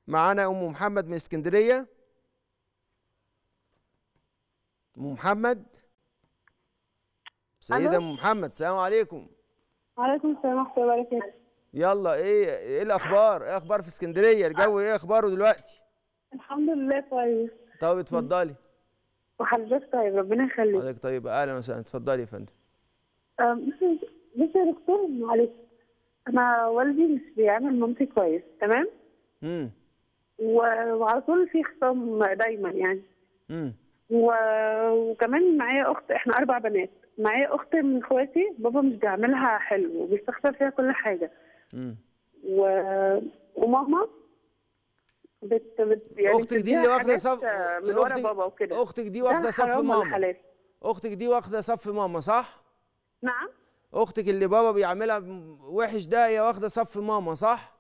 معانا ام محمد من اسكندريه ام محمد سيده ألو؟ ام محمد السلام عليكم وعليكم السلام ورحمة الله وبركاته يلا ايه ايه الاخبار ايه اخبار في اسكندريه الجو ايه اخباره دلوقتي الحمد لله كويس طب اتفضلي وحضرتك طيب ربنا يخليك حضرتك طيب اهلا وسهلا اتفضلي يا فندم أم، بص بص يا دكتور معلش أنا والدي مش بيعمل مامتي كويس تمام امم و- وعلى طول في خصام دايما يعني امم و- وكمان معايا أخت إحنا أربع بنات معايا أخت من إخواتي بابا مش بيعملها حلو وبيستخسر فيها كل حاجة امم و... وماما بت... بت... يعني اختك دي اللي بتديها واخده حاجات، صف آه، من ورا اختك بابا وكده اختك دي ده واخده صف حرام ولا ماما حلال؟ اختك دي واخده صف ماما صح نعم اختك اللي بابا بيعملها وحش ده هي واخده صف ماما صح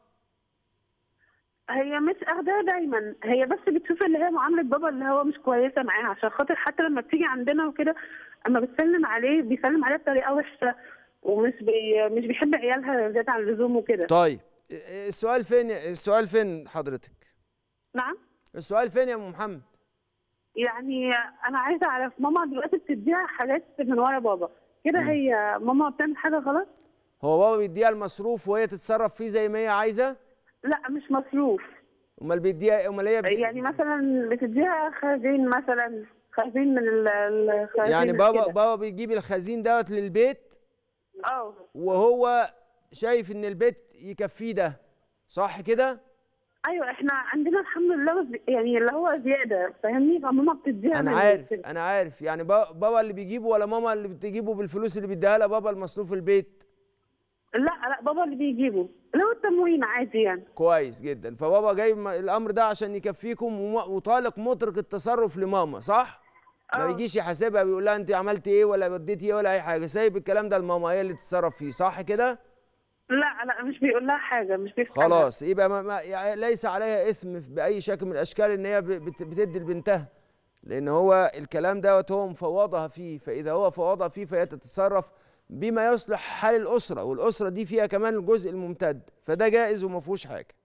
هي مش اخداها دايما هي بس بتشوف اللي هي معامله بابا اللي هو مش كويسه معاها عشان خاطر حتى لما بتيجي عندنا وكده اما بتسلم عليه بيسلم عليها بطريقه وحشه ومش بي... مش بيحب عيالها زياده عن اللزوم وكده طيب السؤال فين السؤال فين حضرتك نعم السؤال فين يا ام محمد يعني انا عايزه اعرف ماما دلوقتي بتديها حاجات من ورا بابا كده هي ماما بتعمل حاجه غلط هو بابا بيديها المصروف وهي تتصرف فيه زي ما هي عايزه لا مش مصروف امال بيديها امال هي بي... يعني مثلا بتديها خزين مثلا خزين من ال- الخزين يعني بابا كده. بابا بيجيب الخزين دوت للبيت اه وهو شايف ان البيت يكفيه ده صح كده ايوه احنا عندنا الحمد لله بس يعني اللي هو زياده فاهمني فماما بتديها انا من عارف كده. انا عارف يعني با- بابا اللي بيجيبه ولا ماما اللي بتجيبه بالفلوس اللي بيديها لها بابا المصروف البيت لا لا بابا اللي بيجيبه اللي هو التموين عادي يعني كويس جدا فبابا جايب م- الامر ده عشان يكفيكم وم- وطالق مطرق التصرف لماما صح ما آه. بيجيش يحاسبها بيقول لها انت عملت ايه ولا وديتي ايه ولا اي حاجه سايب الكلام ده لماما هي اللي تتصرف فيه صح كده لا لا مش بيقول لها حاجه مش بيفهمها خلاص يبقى ما ما يعني ليس عليها اثم باي شكل من الاشكال ان هي ب- بت- بتدي لبنتها لان هو الكلام دوت هو مفوضها فيه فاذا هو فوضها فيه فهي تتصرف بما يصلح حال الاسره والاسره دي فيها كمان الجزء الممتد فده جائز وما فيهوش حاجه